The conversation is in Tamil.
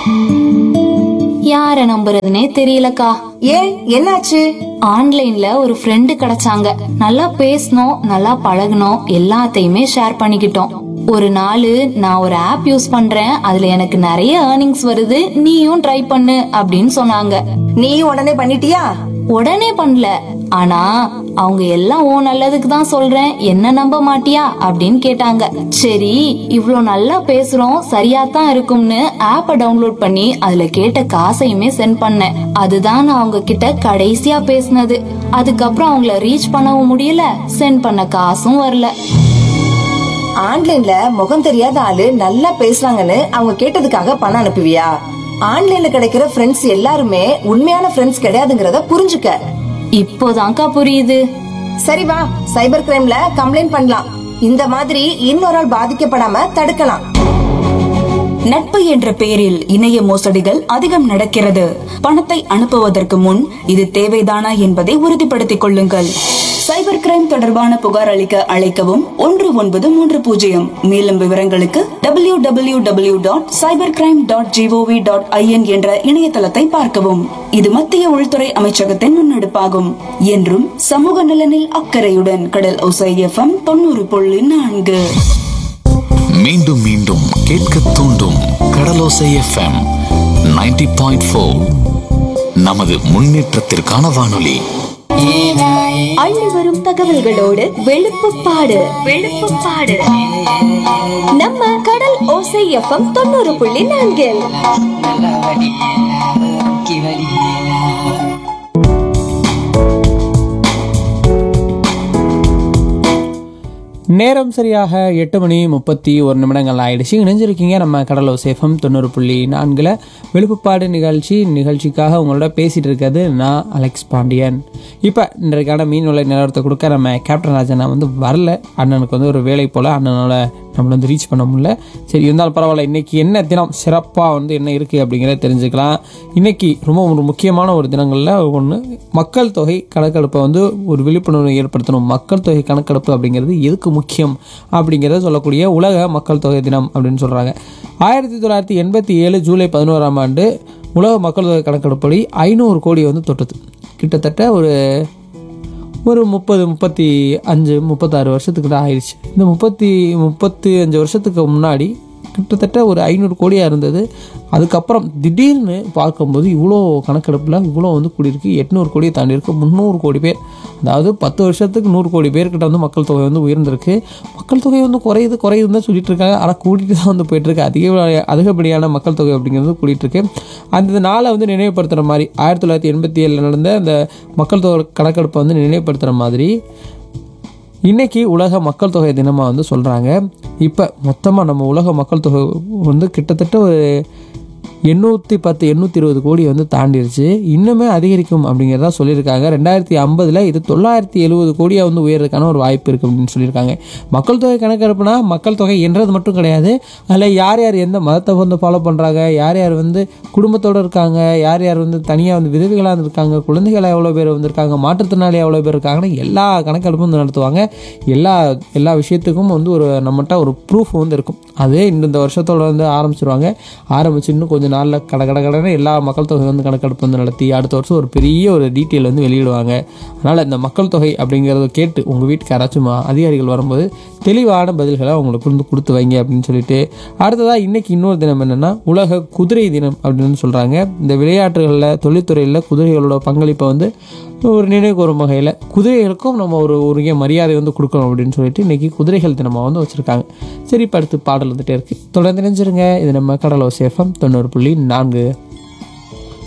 யார நம்புறதுனே தெரியலக்கா ஏன் என்னாச்சு ஆன்லைன்ல ஒரு ஃப்ரெண்டு கிடைச்சாங்க நல்லா பேசணும் நல்லா பழகணும் எல்லாத்தையுமே ஷேர் பண்ணிக்கிட்டோம் ஒரு நாள் நான் ஒரு ஆப் யூஸ் பண்றேன் அதுல எனக்கு நிறைய ஏர்னிங்ஸ் வருது நீயும் ட்ரை பண்ணு அப்படின்னு சொன்னாங்க நீ உடனே பண்ணிட்டியா உடனே பண்ணல ஆனா அவங்க எல்லாம் ஓ நல்லதுக்கு தான் சொல்றேன் என்ன நம்ப மாட்டியா அப்படின்னு கேட்டாங்க சரி இவ்ளோ நல்லா பேசுறோம் சரியா தான் இருக்கும்னு ஆப்பை டவுன்லோட் பண்ணி அதுல கேட்ட காசையுமே சென்ட் பண்ணேன் அதுதான் நான் அவங்க கிட்ட கடைசியா பேசினது அதுக்கப்புறம் அவங்கள ரீச் பண்ணவும் முடியல சென்ட் பண்ண காசும் வரல ஆன்லைன்ல முகம் தெரியாத ஆளு நல்லா பேசுறாங்கன்னு அவங்க கேட்டதுக்காக பணம் அனுப்புவியா ஆன்லைன்ல கிடைக்கிற ஃப்ரெண்ட்ஸ் எல்லாருமே உண்மையான ஃப்ரெண்ட்ஸ் கிடையாதுங்கறத புரிஞ்சுக்க இப்போதான்க்கா புரியுது சரி வா சைபர் கிரைம்ல கம்ப்ளைண்ட் பண்ணலாம் இந்த மாதிரி இன்னொரு ஆள் பாதிக்கப்படாம தடுக்கலாம் நட்பு என்ற பெயரில் இணைய மோசடிகள் அதிகம் நடக்கிறது பணத்தை அனுப்புவதற்கு முன் இது தேவைதானா என்பதை உறுதிப்படுத்திக் கொள்ளுங்கள் சைபர் கிரைம் தொடர்பான புகார் அளிக்க அழைக்கவும் ஒன்று ஒன்பது மூன்று பூஜ்ஜியம் மேலும் விவரங்களுக்கு W W W dot cyber crime dot GOV dot IN என்ற இணையதளத்தை பார்க்கவும் இது மத்திய உள்துறை அமைச்சகத்தின் முன்னெடுப்பாகும் என்றும் சமூக நலனில் அக்கறையுடன் கடல் ஒசை எஃப்எம் தொண்ணூறு புள்ளி நான்கு மீண்டும் மீண்டும் கேட்க தூண்டும் கடலோசை எஃப்எம் 90.4 பாயிண்ட் நமது முன்னேற்றத்திற்கான வானொலி அள்ளி வரும் தகவல்களோடு வெளுப்புப்பாடு வெளுப்புப்பாடு நம்ம கடல் ஓசை எஃப்எம் தொண்ணூறு புள்ளி நான்கில் நேரம் சரியாக எட்டு மணி முப்பத்தி ஒரு நிமிடங்கள் ஆயிடுச்சு இணைஞ்சிருக்கீங்க நம்ம கடலோ சேஃபம் தொண்ணூறு புள்ளி நான்கில் விழுப்புப்பாடு நிகழ்ச்சி நிகழ்ச்சிக்காக உங்களோட பேசிகிட்டு இருக்கிறது நான் அலெக்ஸ் பாண்டியன் இப்போ இன்றைக்கான மீன் விலை நிலவரத்தை கொடுக்க நம்ம கேப்டன் ராஜனா வந்து வரல அண்ணனுக்கு வந்து ஒரு வேலை போல் அண்ணனால் நம்மளை வந்து ரீச் பண்ண முடியல சரி இருந்தாலும் பரவாயில்ல இன்னைக்கு என்ன தினம் சிறப்பாக வந்து என்ன இருக்குது அப்படிங்கிறத தெரிஞ்சுக்கலாம் இன்னைக்கு ரொம்ப ஒரு முக்கியமான ஒரு தினங்களில் ஒன்று மக்கள் தொகை கணக்கெடுப்பை வந்து ஒரு விழிப்புணர்வு ஏற்படுத்தணும் மக்கள் தொகை கணக்கெடுப்பு அப்படிங்கிறது எதுக்கு முக்கியம் அப்படிங்கிறத சொல்லக்கூடிய உலக மக்கள் தொகை தினம் அப்படின்னு சொல்கிறாங்க ஆயிரத்தி தொள்ளாயிரத்தி எண்பத்தி ஏழு ஜூலை பதினோராம் ஆண்டு உலக மக்கள் தொகை கணக்கெடுப்படி ஐநூறு கோடி வந்து தொட்டது கிட்டத்தட்ட ஒரு ஒரு முப்பது முப்பத்தி அஞ்சு முப்பத்தாறு வருஷத்துக்கு தான் ஆயிடுச்சு இந்த முப்பத்தி முப்பத்தி அஞ்சு வருஷத்துக்கு முன்னாடி கிட்டத்தட்ட ஒரு ஐநூறு கோடியாக இருந்தது அதுக்கப்புறம் திடீர்னு பார்க்கும்போது இவ்வளோ கணக்கெடுப்பில் இவ்வளோ வந்து கூடியிருக்கு எட்நூறு கோடியை தாண்டி இருக்கு முந்நூறு கோடி பேர் அதாவது பத்து வருஷத்துக்கு நூறு கோடி பேர்கிட்ட வந்து மக்கள் தொகை வந்து உயர்ந்திருக்கு மக்கள் தொகை வந்து குறையுது குறையுதுன்னு தான் சொல்லிட்டு இருக்காங்க ஆனால் கூட்டிகிட்டு தான் வந்து போயிட்டுருக்கு அதிக அதிகப்படியான மக்கள் தொகை அப்படிங்கிறது கூட்டிகிட்டு இருக்கு அந்த நாளை வந்து நினைவுபடுத்துகிற மாதிரி ஆயிரத்தி தொள்ளாயிரத்தி எண்பத்தி ஏழில் நடந்த அந்த மக்கள் தொகை கணக்கெடுப்பை வந்து நினைவுபடுத்துகிற மாதிரி இன்னைக்கு உலக மக்கள் தொகை தினமாக வந்து சொல்கிறாங்க இப்போ மொத்தமாக நம்ம உலக மக்கள் தொகை வந்து கிட்டத்தட்ட ஒரு எண்ணூற்றி பத்து எண்ணூற்றி இருபது கோடி வந்து தாண்டிருச்சு இன்னுமே அதிகரிக்கும் அப்படிங்கிறதா சொல்லியிருக்காங்க ரெண்டாயிரத்தி ஐம்பதில் இது தொள்ளாயிரத்தி எழுபது கோடியாக வந்து உயர்றதுக்கான ஒரு வாய்ப்பு இருக்குது அப்படின்னு சொல்லியிருக்காங்க மக்கள் தொகை கணக்கெடுப்புனா மக்கள் தொகை என்றது மட்டும் கிடையாது அதில் யார் யார் எந்த மதத்தை வந்து ஃபாலோ பண்ணுறாங்க யார் யார் வந்து குடும்பத்தோடு இருக்காங்க யார் யார் வந்து தனியாக வந்து விதவைகளாக இருக்காங்க குழந்தைகள் எவ்வளோ பேர் வந்திருக்காங்க மாற்றுத்திறனாளி எவ்வளோ பேர் இருக்காங்கன்னு எல்லா கணக்கெடுப்பும் வந்து நடத்துவாங்க எல்லா எல்லா விஷயத்துக்கும் வந்து ஒரு நம்மகிட்ட ஒரு ப்ரூஃப் வந்து இருக்கும் அது இந்த வருஷத்தோட வந்து ஆரம்பிச்சிருவாங்க ஆரம்பிச்சு இன்னும் கொஞ்சம் நாளில் கட கட கடன்னு எல்லா மக்கள் தொகை வந்து கணக்கெடுப்பு வந்து நடத்தி அடுத்த வருஷம் ஒரு பெரிய ஒரு டீட்டெயில் வந்து வெளியிடுவாங்க அதனால் இந்த மக்கள் தொகை அப்படிங்கிறத கேட்டு உங்கள் வீட்டுக்கு யாராச்சும் அதிகாரிகள் வரும்போது தெளிவான பதில்களை அவங்களுக்கு வந்து கொடுத்து வைங்க அப்படின்னு சொல்லிட்டு அடுத்ததாக இன்னைக்கு இன்னொரு தினம் என்னென்னா உலக குதிரை தினம் அப்படின்னு சொல்கிறாங்க இந்த விளையாட்டுகளில் தொழில்துறையில் குதிரைகளோட பங்களிப்பை வந்து ஒரு நினைவு கூறும் வகையில் குதிரைகளுக்கும் நம்ம ஒரு உரிய மரியாதை வந்து கொடுக்கணும் அப்படின்னு சொல்லிட்டு இன்னைக்கு குதிரைகள் தினமாக வந்து வச்சுருக்காங்க சரி இப்போ அடுத்து பாடல் வந்துட்டே இருக்குது தொடர்ந்து நினைச்சிருங்க இது நம்ம கடலோ சேஃபம் தொண்ணூறு புள்ளி நான்கு